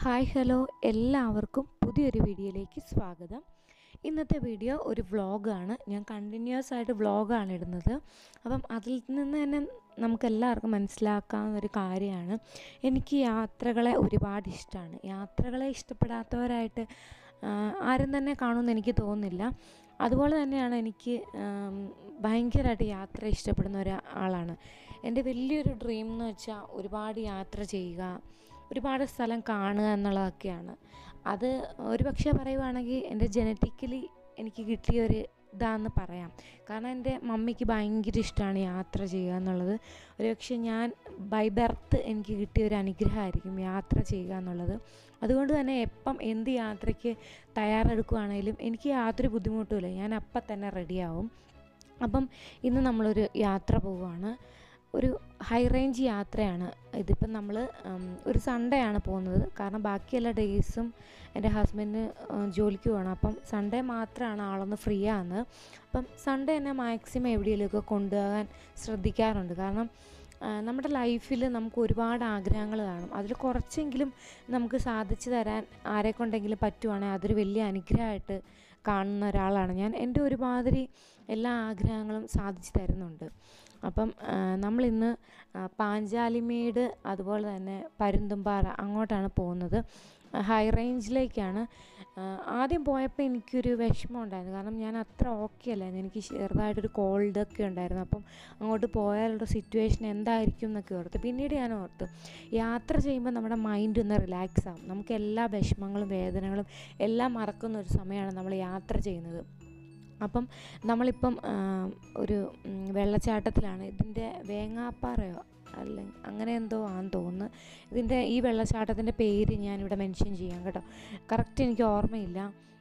Hi hello എല്ലാവർക്കും പുതിയൊരു വീഡിയോയിലേക്ക് സ്വാഗതം ഇന്നത്തെ വീഡിയോ ഒരു വ്ളോഗാണ് ഞാൻ കണ്ടിന്യൂസ് ആയിട്ട് വ്ളോഗാണ് ഇടുന്നത് അപ്പം അതിൽ നിന്ന് തന്നെ നമുക്ക് എല്ലാവർക്കും മനസ്സിലാക്കാവുന്ന ഒരു കാര്യമാണ് എനിക്ക് യാത്രകളെ ഒരുപാട് ഇഷ്ടമാണ് യാത്രകളെ ഇഷ്ടപ്പെടാത്തവരായിട്ട് ആ, ആരും തന്നെ കാണുമെന്ന് എനിക്ക് തോന്നുന്നില്ല അതുപോലെ തന്നെയാണ് എനിക്ക് ആം, ഭയങ്കരമായിട്ട് യാത്ര ഇഷ്ടപ്പെടുന്ന ഒരാളാണ് എൻ്റെ വലിയൊരു ഡ്രീം എന്ന് വെച്ചാൽ ഒരുപാട് യാത്ര ചെയ്യുക ഒരുപാട് സ്ഥലം കാണുക എന്നുള്ളതൊക്കെയാണ് അത് ഒരു പക്ഷേ പറയുവാണെങ്കിൽ എൻ്റെ ജനറ്റിക്കലി എനിക്ക് കിട്ടിയ ഒരു ഇതാന്ന് പറയാം കാരണം എൻ്റെ മമ്മിക്ക് ഭയങ്കര ഇഷ്ടമാണ് യാത്ര ചെയ്യുക എന്നുള്ളത് ഒരു പക്ഷേ ഞാൻ ബൈ ബർത്ത് എനിക്ക് കിട്ടിയ ഒരു അനുഗ്രഹമായിരിക്കും യാത്ര ചെയ്യുക എന്നുള്ളത് അതുകൊണ്ട് തന്നെ എപ്പം എന്ത് യാത്രയ്ക്ക് തയ്യാറെടുക്കുകയാണെങ്കിലും എനിക്ക് യാതൊരു ബുദ്ധിമുട്ടുമില്ല ഞാൻ അപ്പം തന്നെ റെഡിയാവും അപ്പം ഇന്ന് നമ്മളൊരു യാത്ര പോവുകയാണ് ഒരു ഹൈ റേഞ്ച് യാത്രയാണ് ഇതിപ്പം നമ്മൾ ഒരു സൺഡേ ആണ് പോകുന്നത് കാരണം ബാക്കി എല്ലാ ഡേയ്സും എൻ്റെ ഹസ്ബൻഡ് ജോലിക്ക് പോകണം അപ്പം സൺഡേ മാത്രമാണ് ആളൊന്ന് ഫ്രീ ആകുന്നത് അപ്പം സൺഡേ എന്നെ മാക്സിമം എവിടെയെങ്കിലുമൊക്കെ കൊണ്ടുപോകാൻ ശ്രദ്ധിക്കാറുണ്ട് കാരണം ആ, നമ്മുടെ ലൈഫിൽ നമുക്ക് ഒരുപാട് ആഗ്രഹങ്ങൾ കാണും അതിൽ കുറച്ചെങ്കിലും നമുക്ക് സാധിച്ചു തരാൻ ആരെ കൊണ്ടെങ്കിലും പറ്റുവാണെങ്കിൽ അതൊരു വലിയ അനുഗ്രഹമായിട്ട് കാണുന്ന ഒരാളാണ് ഞാൻ എൻ്റെ ഒരുമാതിരി എല്ലാ ആഗ്രഹങ്ങളും സാധിച്ചു തരുന്നുണ്ട് അപ്പം ആ, നമ്മളിന്ന് ആ, പാഞ്ചാലിമേട് അതുപോലെ തന്നെ പരുന്തുംപാറ അങ്ങോട്ടാണ് പോകുന്നത് ഹൈ റേഞ്ചിലേക്കാണ് ആ, ആദ്യം പോയപ്പോൾ എനിക്കൊരു വിഷമം ഉണ്ടായിരുന്നു കാരണം ഞാൻ അത്ര ഓക്കെ അല്ലായിരുന്നു എനിക്ക് ചെറുതായിട്ടൊരു കോൾഡൊക്കെ ഉണ്ടായിരുന്നു അപ്പം അങ്ങോട്ട് പോയാലുള്ള സിറ്റുവേഷൻ എന്തായിരിക്കും എന്നൊക്കെ ഓർത്ത് പിന്നീട് ഞാൻ ഓർത്തു യാത്ര ചെയ്യുമ്പോൾ നമ്മുടെ മൈൻഡ് ഒന്ന് റിലാക്സ് ആവും നമുക്ക് എല്ലാ വിഷമങ്ങളും വേദനകളും എല്ലാം മറക്കുന്ന ഒരു സമയമാണ് നമ്മൾ യാത്ര ചെയ്യുന്നത് അപ്പം നമ്മളിപ്പം ആ, ഒരു ഉം, വെള്ളച്ചാട്ടത്തിലാണ് ഇതിൻ്റെ വേങ്ങാപ്പാറയോ അല്ലെങ്കിൽ അങ്ങനെ എന്തോ ആണെന്ന് തോന്നുന്നു ഇതിൻ്റെ ഈ വെള്ളച്ചാട്ടത്തിൻ്റെ പേര് ഞാനിവിടെ മെൻഷൻ ചെയ്യാം കേട്ടോ കറക്റ്റ് എനിക്ക് ഓർമ്മയില്ല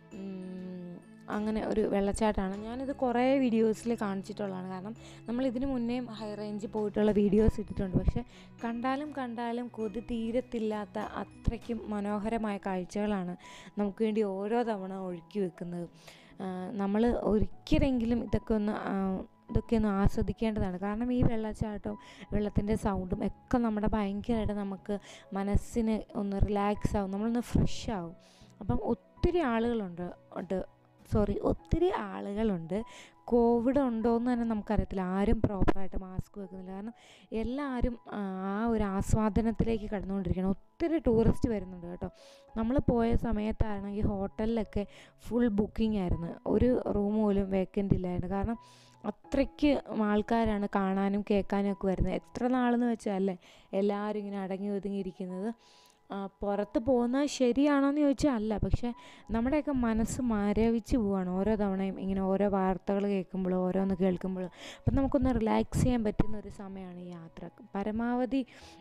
ഉം, അങ്ങനെ ഒരു വെള്ളച്ചാട്ടമാണ് ഞാനിത് കുറേ വീഡിയോസിൽ കാണിച്ചിട്ടുള്ളതാണ് കാരണം നമ്മൾ ഇതിന് മുന്നേയും ഹൈ റേഞ്ചിൽ പോയിട്ടുള്ള വീഡിയോസ് ഇട്ടിട്ടുണ്ട് പക്ഷേ കണ്ടാലും കണ്ടാലും കൊതി തീരത്തില്ലാത്ത അത്രയ്ക്കും മനോഹരമായ കാഴ്ചകളാണ് നമുക്ക് വേണ്ടി ഓരോ തവണ ഒഴുക്കി വെക്കുന്നത് നമ്മൾ ഒരിക്കലെങ്കിലും ഇതൊക്കെ ഒന്ന് ആ, ഇതൊക്കെ ഒന്ന് ആസ്വദിക്കേണ്ടതാണ് കാരണം ഈ വെള്ളച്ചാട്ടവും വെള്ളത്തിൻ്റെ സൗണ്ടും ഒക്കെ നമ്മുടെ ഭയങ്കരമായിട്ട് നമുക്ക് മനസ്സിന് ഒന്ന് റിലാക്സ് ആവും നമ്മളൊന്ന് ഫ്രഷ് ആവും അപ്പം ഒത്തിരി ആളുകളുണ്ട് ഉണ്ട് സോറി ഒത്തിരി ആളുകളുണ്ട് കോവിഡ് ഉണ്ടോ എന്ന് തന്നെ നമുക്കറിയത്തില്ല ആരും പ്രോപ്പറായിട്ട് മാസ്ക് വെക്കുന്നില്ല കാരണം എല്ലാവരും ആ ആ ഒരു ആസ്വാദനത്തിലേക്ക് കടന്നുകൊണ്ടിരിക്കുകയാണ് ഒത്തിരി ടൂറിസ്റ്റ് വരുന്നുണ്ട് കേട്ടോ നമ്മൾ പോയ സമയത്താണെങ്കിൽ ഹോട്ടലിലൊക്കെ ഫുൾ ബുക്കിംഗ് ആയിരുന്നു ഒരു റൂം പോലും വേക്കൻ്റ് ഇല്ലായിരുന്നു കാരണം അത്രയ്ക്ക് ആൾക്കാരാണ് കാണാനും കേൾക്കാനും ഒക്കെ വരുന്നത് എത്ര നാളെന്ന് വെച്ചാൽ അല്ലേ എല്ലാവരും ഇങ്ങനെ അടങ്ങി ഒതുങ്ങിയിരിക്കുന്നത് ആ, പുറത്ത് പോകുന്നത് ശരിയാണോയെന്ന് ചോദിച്ചാൽ അല്ല പക്ഷേ നമ്മുടെയൊക്കെ മനസ്സ് മരവിച്ച് പോവാണ് ഓരോ തവണയും ഇങ്ങനെ ഓരോ വാർത്തകൾ കേൾക്കുമ്പോഴോ ഓരോന്ന് കേൾക്കുമ്പോഴോ അപ്പം നമുക്കൊന്ന് റിലാക്സ് ചെയ്യാൻ പറ്റുന്ന ഒരു സമയമാണ് ഈ യാത്ര പരമാവധി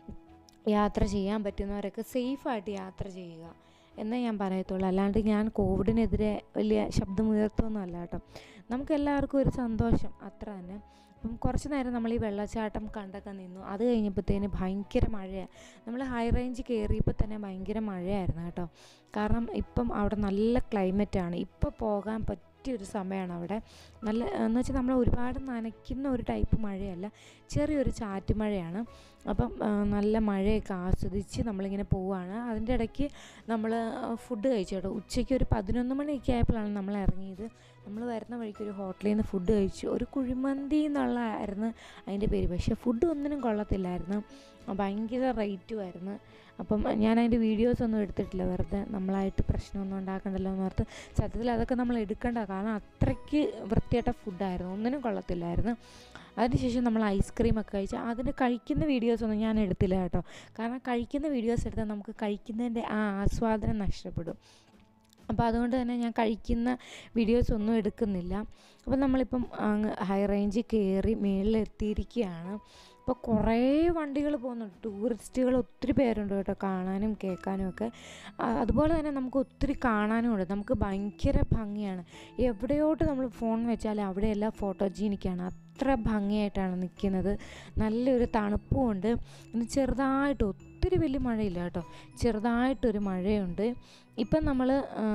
യാത്ര ചെയ്യാൻ പറ്റുന്നവരൊക്കെ സേഫായിട്ട് യാത്ര ചെയ്യുക എന്നേ ഞാൻ പറയത്തുള്ളൂ അല്ലാണ്ട് ഞാൻ കോവിഡിനെതിരെ വലിയ ശബ്ദമുയർത്തുമൊന്നും അല്ല കേട്ടോ നമുക്ക് എല്ലാവർക്കും ഒരു സന്തോഷം അത്ര തന്നെ അപ്പം കുറച്ച് നേരം നമ്മൾ ഈ വെള്ളച്ചാട്ടം കണ്ടൊക്കെ നിന്നു അത് കഴിഞ്ഞപ്പോഴത്തേന് ഭയങ്കര മഴയാണ് നമ്മൾ ഹൈ റേഞ്ച് കയറിയപ്പോൾ തന്നെ ഭയങ്കര മഴയായിരുന്നു കേട്ടോ കാരണം ഇപ്പം അവിടെ നല്ല ക്ലൈമറ്റാണ് ഇപ്പോൾ പോകാൻ പറ്റിയൊരു സമയമാണ് അവിടെ നല്ല എന്ന് വെച്ചാൽ നമ്മൾ ഒരുപാട് നനയ്ക്കുന്ന ഒരു ടൈപ്പ് മഴയല്ല ചെറിയൊരു ചാറ്റ് മഴയാണ് അപ്പം ആ, നല്ല മഴയൊക്കെ ആസ്വദിച്ച് നമ്മളിങ്ങനെ പോവുകയാണ് അതിൻ്റെ ഇടയ്ക്ക് നമ്മൾ ഫുഡ് കഴിച്ചു കേട്ടോ ഉച്ചയ്ക്ക് ഒരു പതിനൊന്ന് മണിയൊക്കെ ആയപ്പോഴാണ് നമ്മൾ ഇറങ്ങിയത് നമ്മൾ വരുന്ന വഴിക്ക് ഒരു ഹോട്ടലിൽ നിന്ന് ഫുഡ് കഴിച്ചു ഒരു കുഴിമന്തി എന്നുള്ളതായിരുന്നു അതിൻ്റെ പേര് പക്ഷേ ഫുഡ് ഒന്നിനും കൊള്ളത്തില്ലായിരുന്നു ഭയങ്കര റേറ്റുമായിരുന്നു അപ്പം ഞാൻ അതിൻ്റെ വീഡിയോസ് ഒന്നും എടുത്തിട്ടില്ല വെറുതെ നമ്മളായിട്ട് പ്രശ്നമൊന്നും ഉണ്ടാക്കണ്ടല്ലോ എന്ന് ഓർത്ത് സത്യത്തിൽ അതൊക്കെ നമ്മൾ എടുക്കണ്ട കാരണം അത്രയ്ക്ക് വൃത്തിയായിട്ട ഫുഡായിരുന്നു ഒന്നിനും കൊള്ളത്തില്ലായിരുന്നു അതിനുശേഷം നമ്മൾ ഐസ്ക്രീം ഒക്കെ കഴിച്ച് അതിന് കഴിക്കുന്ന വീഡിയോസ് ഒന്നും ഞാൻ എടുത്തില്ല കേട്ടോ കാരണം കഴിക്കുന്ന വീഡിയോസ് എടുത്താൽ നമുക്ക് കഴിക്കുന്നതിൻ്റെ ആ ആസ്വാദനം നഷ്ടപ്പെടും അപ്പോൾ അതുകൊണ്ട് തന്നെ ഞാൻ കഴിക്കുന്ന വീഡിയോസ് ഒന്നും എടുക്കുന്നില്ല അപ്പോൾ നമ്മളിപ്പം അങ്ങ് ഹൈ റേഞ്ചിൽ കയറി മേളിൽ എത്തിയിരിക്കുകയാണ് അപ്പോൾ കുറേ വണ്ടികൾ പോകുന്നുണ്ട് ടൂറിസ്റ്റുകൾ ഒത്തിരി പേരുണ്ട് കേട്ടോ കാണാനും കേൾക്കാനും ഒക്കെ ആ, അതുപോലെ തന്നെ നമുക്ക് ഒത്തിരി കാണാനും ഉണ്ട് നമുക്ക് ഭയങ്കര ഭംഗിയാണ് എവിടെയോട്ട് നമ്മൾ ഫോൺ വെച്ചാൽ അവിടെയെല്ലാം ഫോട്ടോജീനിക്കാണ് അത്ര ഭംഗിയായിട്ടാണ് നിൽക്കുന്നത് നല്ലൊരു തണുപ്പുമുണ്ട് ഇനി ചെറുതായിട്ട് ഒത്തിരി വലിയ മഴയില്ല കേട്ടോ ചെറുതായിട്ടൊരു മഴയുണ്ട് ഇപ്പം നമ്മൾ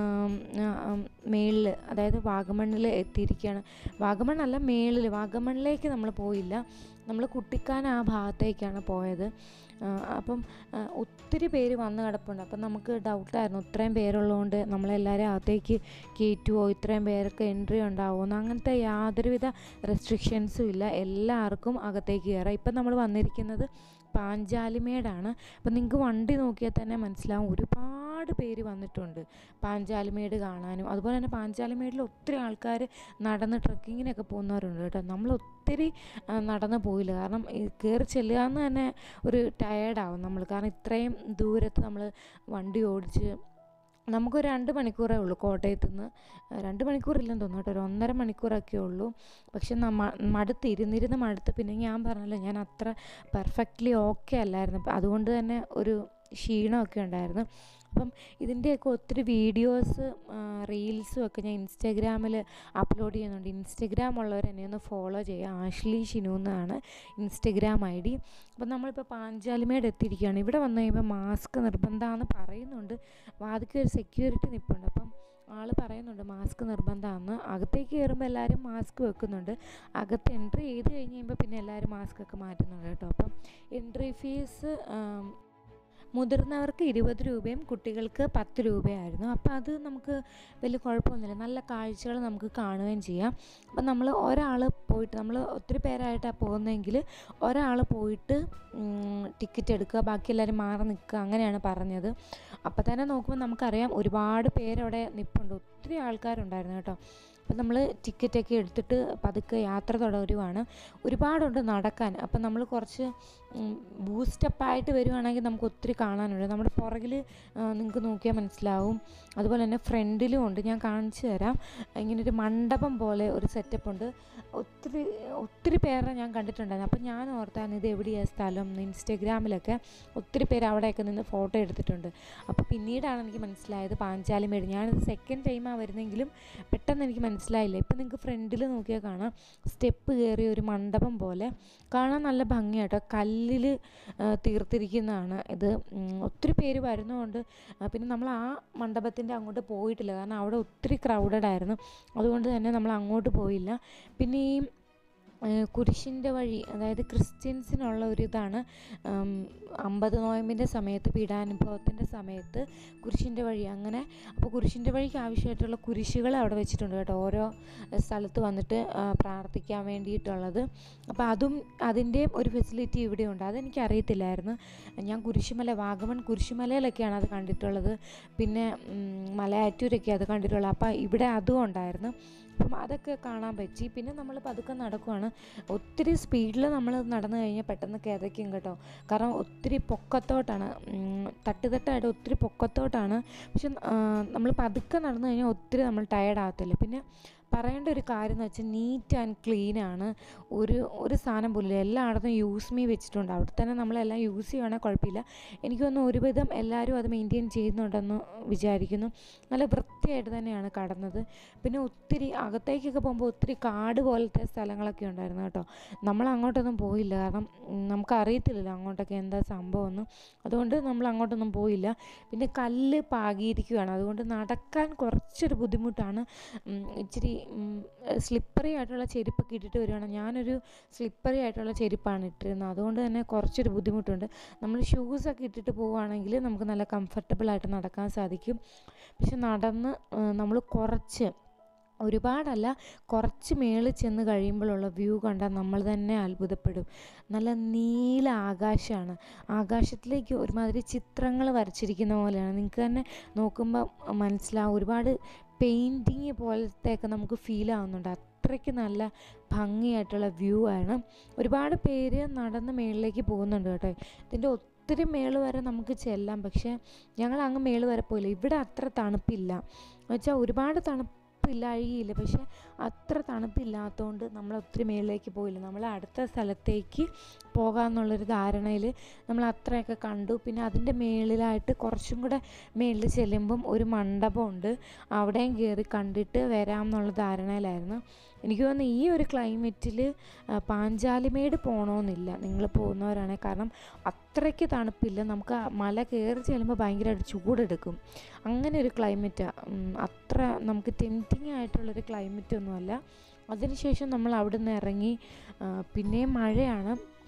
മേളിൽ അതായത് വാഗമണ്ണിൽ എത്തിയിരിക്കുകയാണ് വാഗമണ്ണല്ല മേളിൽ വാഗമണ്ണിലേക്ക് നമ്മൾ പോയില്ല നമ്മൾ കുട്ടിക്കാനം ആ ഭാഗത്തേക്കാണ് പോയത് അപ്പം ആ, ഒത്തിരി പേര് വന്ന് കിടപ്പുണ്ട് അപ്പം നമുക്ക് ഡൗട്ടായിരുന്നു ഇത്രയും പേരുള്ളതുകൊണ്ട് നമ്മളെല്ലാവരും അകത്തേക്ക് കയറ്റുമോ ഇത്രയും പേർക്ക് എൻട്രി ഉണ്ടാവുമോ അങ്ങനത്തെ യാതൊരുവിധ റെസ്ട്രിക്ഷൻസും ഇല്ല എല്ലാവർക്കും അകത്തേക്ക് കയറാം ഇപ്പം നമ്മൾ വന്നിരിക്കുന്നത് പാഞ്ചാലിമേടാണ് അപ്പം നിങ്ങൾക്ക് വണ്ടി നോക്കിയാൽ തന്നെ മനസ്സിലാവും ഒരുപാട് പേര് വന്നിട്ടുണ്ട് പാഞ്ചാലിമേട് കാണാനും അതുപോലെ തന്നെ പാഞ്ചാലിമേടിൽ ഒത്തിരി ആൾക്കാർ നടന്ന് ട്രക്കിങ്ങിനൊക്കെ പോകുന്നവരുണ്ട് കേട്ടോ നമ്മൾ ഒത്തിരി ആ, നടന്ന് പോയില്ല കാരണം ഈ കയറി ചെല്ലുക എന്ന് തന്നെ ഒരു ടയേർഡാവും നമ്മൾ കാരണം ഇത്രയും ദൂരത്ത് നമ്മൾ വണ്ടി ഓടിച്ച് നമുക്കൊരു രണ്ട് മണിക്കൂറേ ഉള്ളൂ കോട്ടയത്ത് നിന്ന് രണ്ട് മണിക്കൂറില്ലെന്ന് തോന്നുന്നു കേട്ടോ ഒരു ഒന്നര മണിക്കൂറൊക്കെ ഉള്ളൂ പക്ഷെ നമ്മ മടുത്ത് ഇരുന്നിരുന്ന് മടുത്ത് പിന്നെ ഞാൻ പറഞ്ഞല്ലോ ഞാൻ അത്ര പെർഫെക്റ്റ്ലി ഓക്കെ അല്ലായിരുന്നു അപ്പം അതുകൊണ്ട് തന്നെ ഒരു ക്ഷീണമൊക്കെ ഉണ്ടായിരുന്നു അപ്പം ഇതിൻ്റെയൊക്കെ ഒത്തിരി വീഡിയോസ് റീൽസും ഒക്കെ ഞാൻ ഇൻസ്റ്റാഗ്രാമിൽ അപ്ലോഡ് ചെയ്യുന്നുണ്ട് ഇൻസ്റ്റഗ്രാം ഉള്ളവർ എന്നെ ഒന്ന് ഫോളോ ചെയ്യുക ആഷ്ലി ഷിനു എന്നാണ് ഇൻസ്റ്റഗ്രാം ഐ ഡി അപ്പം നമ്മളിപ്പോൾ പാഞ്ചാലിമേട് എത്തിയിരിക്കുകയാണ് ഇവിടെ വന്നു കഴിയുമ്പോൾ മാസ്ക് നിർബന്ധമാണെന്ന് പറയുന്നുണ്ട് വാതിക്ക് ഒരു സെക്യൂരിറ്റി നിൽപ്പുണ്ട് അപ്പം ആൾ പറയുന്നുണ്ട് മാസ്ക് നിർബന്ധമാണെന്ന് അകത്തേക്ക് കയറുമ്പോൾ എല്ലാവരും മാസ്ക് വെക്കുന്നുണ്ട് അകത്ത് എൻട്രി ചെയ്ത് കഴിഞ്ഞ് കഴിയുമ്പോൾ പിന്നെ എല്ലാവരും മാസ്ക് ഒക്കെ മാറ്റുന്നുണ്ട് കേട്ടോ അപ്പം എൻട്രി ഫീസ് മുതിർന്നവർക്ക് ഇരുപത് രൂപയും കുട്ടികൾക്ക് പത്ത് രൂപയായിരുന്നു അപ്പോൾ അത് നമുക്ക് വലിയ കുഴപ്പമൊന്നുമില്ല നല്ല കാഴ്ചകൾ നമുക്ക് കാണുകയും ചെയ്യാം അപ്പം നമ്മൾ ഒരാൾ പോയിട്ട് നമ്മൾ ഒത്തിരി പേരായിട്ടാണ് പോകുന്നതെങ്കിൽ ഒരാൾ പോയിട്ട് ടിക്കറ്റ് എടുക്കുക ബാക്കി എല്ലാവരും മാറി നിൽക്കുക അങ്ങനെയാണ് പറഞ്ഞത് അപ്പോൾ തന്നെ നോക്കുമ്പോൾ നമുക്കറിയാം ഒരുപാട് പേരവിടെ നിൽപ്പുണ്ട് ഒത്തിരി ആൾക്കാരുണ്ടായിരുന്നു കേട്ടോ അപ്പം നമ്മൾ ടിക്കറ്റൊക്കെ എടുത്തിട്ട് പതുക്കെ യാത്ര തുടരുവാണ് ഒരുപാടുണ്ട് നടക്കാൻ അപ്പം നമ്മൾ കുറച്ച് ബൂസ്റ്റപ്പായിട്ട് വരുവാണെങ്കിൽ നമുക്ക് ഒത്തിരി കാണാനുണ്ട് നമ്മുടെ പുറകിൽ നിങ്ങൾക്ക് നോക്കിയാൽ മനസ്സിലാവും അതുപോലെ തന്നെ ഫ്രണ്ടിലും ഉണ്ട് ഞാൻ കാണിച്ചു തരാം ഇങ്ങനെ ഒരു മണ്ഡപം പോലെ ഒരു സെറ്റപ്പ് ഉണ്ട് ഒത്തിരി ഒത്തിരി പേരെ ഞാൻ കണ്ടിട്ടുണ്ടായിരുന്നു അപ്പം ഞാൻ ഓർത്താണ് ഇത് എവിടെയാണ് സ്ഥലം എന്ന് ഇൻസ്റ്റഗ്രാമിലൊക്കെ ഒത്തിരി പേര് അവിടെയൊക്കെ നിന്ന് ഫോട്ടോ എടുത്തിട്ടുണ്ട് അപ്പോൾ പിന്നീടാണ് എനിക്ക് മനസ്സിലായത് പാഞ്ചാലിമേട് ഞാനിത് സെക്കൻഡ് ടൈമാണ് വരുന്നെങ്കിലും പെട്ടെന്ന് എനിക്ക് മനസ്സിലായില്ല ഇപ്പം നിങ്ങൾക്ക് ഫ്രണ്ടിൽ നോക്കിയാൽ കാണാം സ്റ്റെപ്പ് കയറിയ ഒരു മണ്ഡപം പോലെ കാണാൻ നല്ല ഭംഗിയാട്ടോ കല്ലിൽ തീർത്തിരിക്കുന്നതാണ് ഇത് ഉം, ഒത്തിരി പേര് വരുന്നതുകൊണ്ട് ആ, പിന്നെ നമ്മൾ ആ മണ്ഡപത്തിൻ്റെ അങ്ങോട്ട് പോയിട്ടില്ല കാരണം അവിടെ ഒത്തിരി ക്രൗഡഡ് ആയിരുന്നു അതുകൊണ്ട് തന്നെ നമ്മൾ അങ്ങോട്ട് പോയില്ല പിന്നെ ഈ കുരിശിൻ്റെ വഴി അതായത് ക്രിസ്ത്യൻസിനുള്ള ഒരു ഇതാണ് ഉം, അമ്പത് നോയമ്പിൻ്റെ സമയത്ത് പീഡാനുഭവത്തിൻ്റെ സമയത്ത് കുരിശിൻ്റെ വഴി അങ്ങനെ അപ്പോൾ കുരിശിൻ്റെ വഴിക്ക് ആവശ്യമായിട്ടുള്ള കുരിശുകൾ അവിടെ വെച്ചിട്ടുണ്ട് കേട്ടോ ഓരോ സ്ഥലത്ത് വന്നിട്ട് ആ, പ്രാർത്ഥിക്കാൻ വേണ്ടിയിട്ടുള്ളത് അപ്പോൾ അതും അതിൻ്റെയും ഒരു ഫെസിലിറ്റി ഇവിടെയുണ്ട് അതെനിക്ക് അറിയത്തില്ലായിരുന്നു ഞാൻ കുരിശുമല വാഗമൺ കുരിശുമലയിലൊക്കെയാണ് അത് കണ്ടിട്ടുള്ളത് പിന്നെ ഉം, മലയാറ്റൂരൊക്കെ അത് കണ്ടിട്ടുള്ളത് അപ്പോൾ ഇവിടെ അതും ഉണ്ടായിരുന്നു അപ്പം അതൊക്കെ കാണാൻ പറ്റി പിന്നെ നമ്മൾ പതുക്കെ നടക്കുവാണ് ഒത്തിരി സ്പീഡിൽ നമ്മൾ നടന്നു കഴിഞ്ഞാൽ പെട്ടെന്ന് കിതയ്ക്കും കേട്ടോ കാരണം ഒത്തിരി പൊക്കത്തോട്ടാണ് ഉം, തട്ടുതട്ടായിട്ട് ഒത്തിരി പൊക്കത്തോട്ടാണ് പക്ഷെ നമ്മൾ പതുക്കെ നടന്നു കഴിഞ്ഞാൽ ഒത്തിരി നമ്മൾ ടയേർഡ് ആകത്തില്ല പിന്നെ പറയേണ്ട ഒരു കാര്യം എന്ന് വെച്ചാൽ നീറ്റ് ആൻഡ് ക്ലീൻ ആണ് ഒരു ഒരു സാധനം പോലും ഇല്ല. എല്ലായിടത്തും യൂസ് മീ വെച്ചിട്ടുണ്ട് അവിടെ തന്നെ നമ്മളെല്ലാം യൂസ് ചെയ്യുവാണെങ്കിൽ കുഴപ്പമില്ല എനിക്ക് തോന്നുന്നു ഒരുവിധം എല്ലാവരും അത് മെയിൻറ്റെയിൻ ചെയ്യുന്നുണ്ടെന്ന് വിചാരിക്കുന്നു നല്ല വൃത്തിയായിട്ട് തന്നെയാണ് കടന്നത് പിന്നെ ഒത്തിരി അകത്തേക്കൊക്കെ പോകുമ്പോൾ ഒത്തിരി കാട് പോലത്തെ സ്ഥലങ്ങളൊക്കെ ഉണ്ടായിരുന്നു കേട്ടോ നമ്മൾ അങ്ങോട്ടൊന്നും പോയില്ല കാരണം ഉം, നമുക്കറിയത്തില്ലല്ലോ അങ്ങോട്ടൊക്കെ എന്താ സംഭവമെന്ന് അതുകൊണ്ട് നമ്മൾ അങ്ങോട്ടൊന്നും പോയില്ല പിന്നെ കല്ല് പാകിയിരിക്കുകയാണ് അതുകൊണ്ട് നടക്കാൻ കുറച്ചൊരു ബുദ്ധിമുട്ടാണ് ഉം, ഇച്ചിരി സ്ലിപ്പറി ആയിട്ടുള്ള ചെരുപ്പൊക്കെ ഇട്ടിട്ട് വരുവാണ് ഞാനൊരു സ്ലിപ്പറി ആയിട്ടുള്ള ചെരുപ്പാണ് ഇട്ടിരുന്നത് അതുകൊണ്ട് തന്നെ കുറച്ചൊരു ബുദ്ധിമുട്ടുണ്ട് നമ്മൾ ഷൂസൊക്കെ ഇട്ടിട്ട് പോവുകയാണെങ്കിൽ നമുക്ക് നല്ല കംഫർട്ടബിൾ ആയിട്ട് നടക്കാൻ സാധിക്കും പക്ഷെ നടന്ന് നമ്മൾ കുറച്ച് ഒരുപാടല്ല കുറച്ച് മേളിൽ ചെന്ന് കഴിയുമ്പോഴുള്ള വ്യൂ കണ്ടാൽ നമ്മൾ തന്നെ അത്ഭുതപ്പെടും നല്ല നീല ആകാശമാണ് ആകാശത്തിലേക്ക് ഒരുമാതിരി ചിത്രങ്ങൾ വരച്ചിരിക്കുന്ന പോലെയാണ് നിങ്ങൾക്ക് തന്നെ നോക്കുമ്പോൾ മനസ്സിലാവും ഒരുപാട് പെയിൻറ്റിങ് പോലത്തെയൊക്കെ നമുക്ക് ഫീൽ ആവുന്നുണ്ട് അത്രയ്ക്ക് നല്ല ഭംഗിയായിട്ടുള്ള വ്യൂ ആണ് ഒരുപാട് പേര് നടന്ന് മേളിലേക്ക് പോകുന്നുണ്ട് കേട്ടോ ഇതിൻ്റെ ഒത്തിരി മേള് വരെ നമുക്ക് ചെല്ലാം പക്ഷേ ഞങ്ങൾ അങ്ങ് മേള് വരെ പോയില്ല ഇവിടെ അത്ര തണുപ്പില്ല എന്നുവെച്ചാൽ ഒരുപാട് തണുപ്പ് തണുപ്പില്ലാഴികയില്ല പക്ഷെ അത്ര തണുപ്പില്ലാത്തതുകൊണ്ട് നമ്മൾ ഒത്തിരി മേളിലേക്ക് പോയില്ല നമ്മൾ അടുത്ത സ്ഥലത്തേക്ക് പോകാമെന്നുള്ളൊരു ധാരണയിൽ നമ്മൾ അത്രയൊക്കെ കണ്ടു പിന്നെ അതിൻ്റെ മേളിലായിട്ട് കുറച്ചും കൂടെ മേളിൽ ചെല്ലുമ്പം ഒരു മണ്ഡപമുണ്ട് അവിടെയും കയറി കണ്ടിട്ട് വരാം എന്നുള്ള ധാരണയിലായിരുന്നു എനിക്ക് തോന്നുന്നു ഈ ഒരു ക്ലൈമറ്റിൽ പാഞ്ചാലിമേട് പോകണമെന്നില്ല നിങ്ങൾ പോകുന്നവരാണെങ്കിൽ കാരണം അത്രയ്ക്ക് തണുപ്പില്ല നമുക്ക് ആ മല കയറി ചെല്ലുമ്പോൾ ഭയങ്കരമായിട്ട് ചൂടെടുക്കും അങ്ങനെ ഒരു ക്ലൈമറ്റാണ് അത്ര നമുക്ക് ടെംറ്റിങ് ആയിട്ടുള്ളൊരു ക്ലൈമറ്റ് ഒന്നുമല്ല അതിനുശേഷം നമ്മൾ അവിടെ നിന്ന് ഇറങ്ങി ആ, പിന്നെയും മഴയാണ്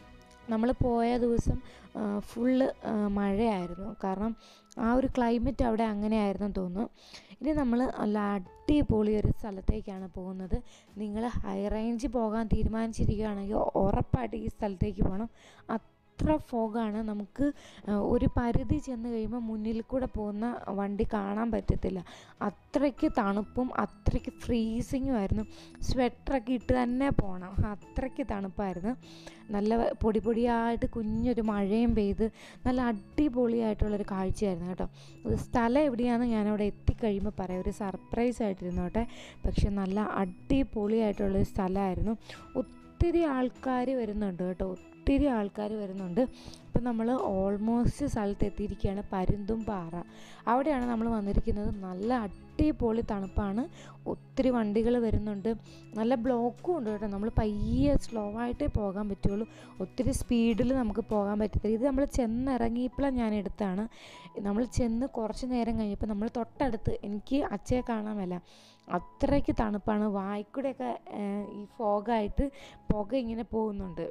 നമ്മൾ പോയ ദിവസം ഫുള്ള് മഴയായിരുന്നു കാരണം ആ ഒരു ക്ലൈമറ്റ് അവിടെ അങ്ങനെയായിരുന്നു തോന്നുന്നു ഇനി നമ്മൾ നല്ല അടിപൊളി ഒരു സ്ഥലത്തേക്കാണ് പോകുന്നത് നിങ്ങൾ ഹൈ റേഞ്ച് പോകാൻ തീരുമാനിച്ചിരിക്കുകയാണെങ്കിൽ ഉറപ്പായിട്ട് ഈ സ്ഥലത്തേക്ക് പോകണം അത്ര ഫോഗാണ് നമുക്ക് ഒരു പരിധി ചെന്ന് കഴിയുമ്പോൾ മുന്നിൽ കൂടെ പോകുന്ന വണ്ടി കാണാൻ പറ്റത്തില്ല അത്രയ്ക്ക് തണുപ്പും അത്രയ്ക്ക് ഫ്രീസിങ്ങും ആയിരുന്നു സ്വെറ്ററൊക്കെ ഇട്ട് തന്നെ പോകണം അത്രയ്ക്ക് തണുപ്പായിരുന്നു നല്ല പൊടി പൊടിയായിട്ട് കുഞ്ഞൊരു മഴയും പെയ്ത് നല്ല അടിപൊളിയായിട്ടുള്ളൊരു കാഴ്ചയായിരുന്നു കേട്ടോ സ്ഥലം എവിടെയാണെന്ന് ഞാനവിടെ എത്തിക്കഴിയുമ്പോൾ പറയാം ഒരു സർപ്രൈസ് ആയിട്ടിരുന്നോട്ടെ പക്ഷെ നല്ല അടിപൊളിയായിട്ടുള്ളൊരു സ്ഥലമായിരുന്നു ഒത്തിരി ആൾക്കാർ വരുന്നുണ്ട് കേട്ടോ ഒത്തിരി ആൾക്കാർ വരുന്നുണ്ട് ഇപ്പം നമ്മൾ ഓൾമോസ്റ്റ് സ്ഥലത്ത് എത്തിയിരിക്കുകയാണ് പരുന്തും പാറ അവിടെയാണ് നമ്മൾ വന്നിരിക്കുന്നത് നല്ല അടിപൊളി തണുപ്പാണ് ഒത്തിരി വണ്ടികൾ വരുന്നുണ്ട് നല്ല ബ്ലോക്കും ഉണ്ട് കേട്ടോ നമ്മൾ പയ്യെ സ്ലോ ആയിട്ടേ പോകാൻ പറ്റുള്ളൂ ഒത്തിരി സ്പീഡിൽ നമുക്ക് പോകാൻ പറ്റത്തില്ല ഇത് നമ്മൾ ചെന്നിറങ്ങിയപ്പോഴാണ് ഞാൻ എടുത്താണ് നമ്മൾ ചെന്ന് കുറച്ച് നേരം കഴിഞ്ഞപ്പോൾ നമ്മൾ തൊട്ടടുത്ത് എനിക്ക് അച്ഛയെ കാണാൻ മേല അത്രയ്ക്ക് തണുപ്പാണ് വായിക്കൂടെയൊക്കെ ഈ ഫോഗായിട്ട് പുക ഇങ്ങനെ പോകുന്നുണ്ട്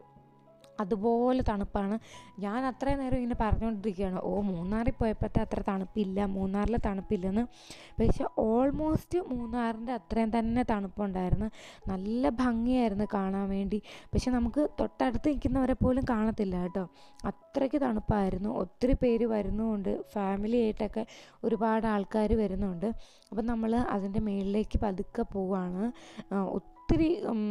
അതുപോലെ തണുപ്പാണ് ഞാൻ അത്രയും നേരം ഇങ്ങനെ പറഞ്ഞുകൊണ്ടിരിക്കുകയാണ് ഓ മൂന്നാറിൽ പോയപ്പോഴത്തെ അത്ര തണുപ്പില്ല മൂന്നാറിൽ തണുപ്പില്ലെന്ന് പക്ഷെ ഓൾമോസ്റ്റ് മൂന്നാറിൻ്റെ അത്രയും തന്നെ തണുപ്പുണ്ടായിരുന്നു നല്ല ഭംഗിയായിരുന്നു കാണാൻ വേണ്ടി പക്ഷെ നമുക്ക് തൊട്ടടുത്ത് നിൽക്കുന്നവരെ പോലും കാണത്തില്ല കേട്ടോ അത്രയ്ക്ക് തണുപ്പായിരുന്നു ഒത്തിരി പേര് വരുന്നുമുണ്ട് ഫാമിലി ആയിട്ടൊക്കെ ഒരുപാട് ആൾക്കാർ വരുന്നുണ്ട് അപ്പം നമ്മൾ അതിൻ്റെ മുകളിലേക്ക് പതുക്കെ പോവാണ് ഒത്തിരി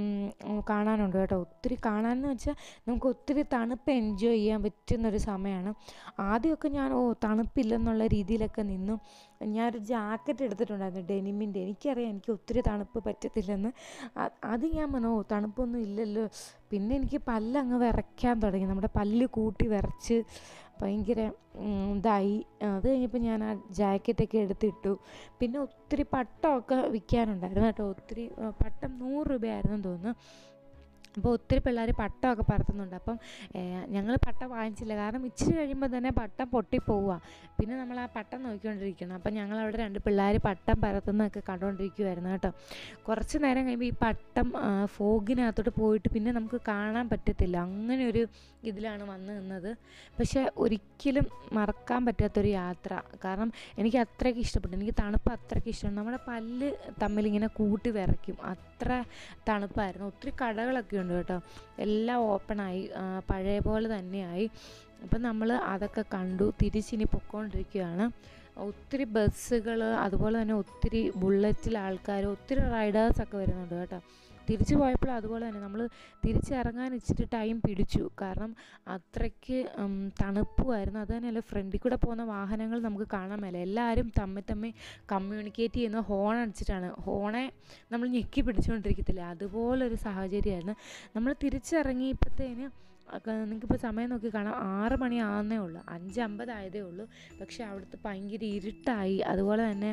കാണാനുണ്ട് കേട്ടോ ഒത്തിരി കാണാനെന്ന് വെച്ചാൽ നമുക്ക് ഒത്തിരി തണുപ്പ് എൻജോയ് ചെയ്യാൻ പറ്റുന്നൊരു സമയമാണ് ആദ്യമൊക്കെ ഞാൻ ഓ തണുപ്പില്ലെന്നുള്ള രീതിയിലൊക്കെ നിന്നു ഞാനൊരു ജാക്കറ്റ് എടുത്തിട്ടുണ്ടായിരുന്നു ഡെനിമിൻ്റെ എനിക്കറിയാം എനിക്ക് ഒത്തിരി തണുപ്പ് പറ്റത്തില്ലെന്ന് അത് ഞാൻ പറഞ്ഞു ഓ തണുപ്പൊന്നും ഇല്ലല്ലോ പിന്നെ എനിക്ക് പല്ലങ്ങ് വിറയ്ക്കാൻ തുടങ്ങി നമ്മുടെ പല്ല് കൂട്ടി വിറച്ച് ഭയങ്കര ഇതായി അത് കഴിഞ്ഞപ്പോൾ ഞാൻ ആ ജാക്കറ്റൊക്കെ എടുത്തിട്ടു പിന്നെ ഒത്തിരി പട്ടമൊക്കെ വിൽക്കാനുണ്ടായിരുന്നു കേട്ടോ ഒത്തിരി പട്ടം നൂറ് രൂപയായിരുന്നു തോന്നുന്നു അപ്പോൾ ഒത്തിരി പിള്ളേർ പട്ടമൊക്കെ പറത്തുന്നുണ്ട് അപ്പം ഞങ്ങൾ പട്ടം വാങ്ങിച്ചില്ല കാരണം ഇച്ചിരി കഴിയുമ്പോൾ തന്നെ പട്ടം പൊട്ടിപ്പോവുക പിന്നെ നമ്മൾ ആ പട്ടം നോക്കിക്കൊണ്ടിരിക്കണം അപ്പം ഞങ്ങൾ അവിടെ രണ്ട് പിള്ളേർ പട്ടം പറത്തുന്നതൊക്കെ കണ്ടുകൊണ്ടിരിക്കുമായിരുന്നു കേട്ടോ കുറച്ച് നേരം കഴിയുമ്പോൾ ഈ പട്ടം ഫോഗിനകത്തോട്ട് പോയിട്ട് പിന്നെ നമുക്ക് കാണാൻ പറ്റത്തില്ല അങ്ങനെ ഒരു ഇതിലാണ് വന്ന് നിന്നത് പക്ഷേ ഒരിക്കലും മറക്കാൻ പറ്റാത്തൊരു യാത്ര കാരണം എനിക്ക് അത്രയ്ക്ക് ഇഷ്ടപ്പെട്ടു എനിക്ക് തണുപ്പ് അത്രയ്ക്ക് ഇഷ്ടമാണ് നമ്മുടെ പല്ല് തമ്മിലിങ്ങനെ കൂട്ടി വിറയ്ക്കും അത്ര തണുപ്പായിരുന്നു ഒത്തിരി കടകളൊക്കെ ഉണ്ട് കേട്ടോ എല്ലാം ഓപ്പണായി പഴയ പോലെ തന്നെയായി അപ്പം നമ്മൾ അതൊക്കെ കണ്ടു തിരിച്ചിനി പൊക്കോണ്ടിരിക്കുകയാണ് ഒത്തിരി ബസ്സുകൾ അതുപോലെ തന്നെ ഒത്തിരി ബുള്ളറ്റിൽ ആൾക്കാർ ഒത്തിരി റൈഡേഴ്സൊക്കെ വരുന്നുണ്ട് കേട്ടോ തിരിച്ചു പോയപ്പോൾ അതുപോലെ തന്നെ നമ്മൾ തിരിച്ചിറങ്ങാൻ ഇച്ചിരി ടൈം പിടിച്ചു കാരണം അത്രയ്ക്ക് തണുപ്പുമായിരുന്നു അത് തന്നെയല്ല ഫ്രണ്ടിൽ കൂടെ പോകുന്ന വാഹനങ്ങൾ നമുക്ക് കാണാൻ മേല എല്ലാവരും തമ്മിൽ തമ്മിൽ കമ്മ്യൂണിക്കേറ്റ് ചെയ്യുന്ന ഹോൺ അടിച്ചിട്ടാണ് ഹോണെ നമ്മൾ ഞെക്കി പിടിച്ചുകൊണ്ടിരിക്കത്തില്ല അതുപോലൊരു സാഹചര്യമായിരുന്നു നമ്മൾ തിരിച്ചിറങ്ങിയപ്പോഴത്തേന് നിങ്ങൾക്കിപ്പോൾ സമയം നോക്കി കാണാം ആറ് മണി ആകുന്നേ ഉള്ളൂ അഞ്ച് അമ്പതായതേ ഉള്ളൂ പക്ഷേ അവിടുത്തെ ഭയങ്കര ഇരുട്ടായി അതുപോലെ തന്നെ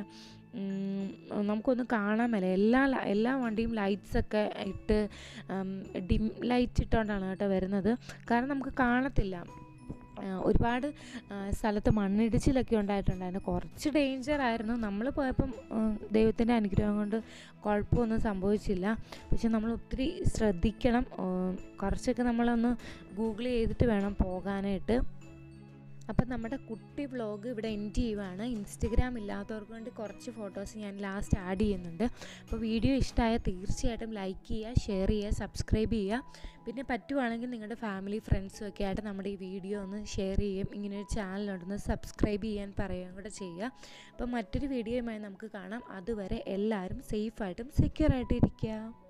നമുക്കൊന്നും കാണാൻ മേല എല്ലാ എല്ലാ വണ്ടിയും ലൈറ്റ്സൊക്കെ ഇട്ട് ഡിം ലൈറ്റ് ഇട്ടുകൊണ്ടാണ് കേട്ടോ വരുന്നത് കാരണം നമുക്ക് കാണത്തില്ല ഒരുപാട് സ്ഥലത്ത് മണ്ണിടിച്ചിലൊക്കെ ഉണ്ടായിട്ടുണ്ടായിരുന്നു കുറച്ച് ഡേഞ്ചർ ആയിരുന്നു നമ്മൾ പോയപ്പം ദൈവത്തിൻ്റെ അനുഗ്രഹം കൊണ്ട് കുഴപ്പമൊന്നും സംഭവിച്ചില്ല പക്ഷെ നമ്മൾ ഒത്തിരി ശ്രദ്ധിക്കണം കുറച്ചൊക്കെ നമ്മളൊന്ന് ഗൂഗിൾ ചെയ്തിട്ട് വേണം പോകാനായിട്ട് അപ്പം നമ്മുടെ കുട്ടി വ്ളോഗ് ഇവിടെ എൻഡ് ചെയ്യുവാണ് ഇൻസ്റ്റഗ്രാം ഇല്ലാത്തവർക്ക് വേണ്ടി കുറച്ച് ഫോട്ടോസ് ഞാൻ ലാസ്റ്റ് ആഡ് ചെയ്യുന്നുണ്ട് അപ്പോൾ വീഡിയോ ഇഷ്ടമായാൽ തീർച്ചയായിട്ടും ലൈക്ക് ചെയ്യുക ഷെയർ ചെയ്യുക സബ്സ്ക്രൈബ് ചെയ്യുക പിന്നെ പറ്റുവാണെങ്കിൽ നിങ്ങളുടെ ഫാമിലി ഫ്രണ്ട്സും ഒക്കെ ആയിട്ട് നമ്മുടെ ഈ വീഡിയോ ഒന്ന് ഷെയർ ചെയ്യും ഇങ്ങനെ ഒരു ചാനലുണ്ടെന്ന് സബ്സ്ക്രൈബ് ചെയ്യാൻ പറയുകയും കൂടെ ചെയ്യുക അപ്പം മറ്റൊരു വീഡിയോയുമായി നമുക്ക് കാണാം അതുവരെ എല്ലാവരും സേഫായിട്ടും സെക്യൂറായിട്ടും ഇരിക്കുക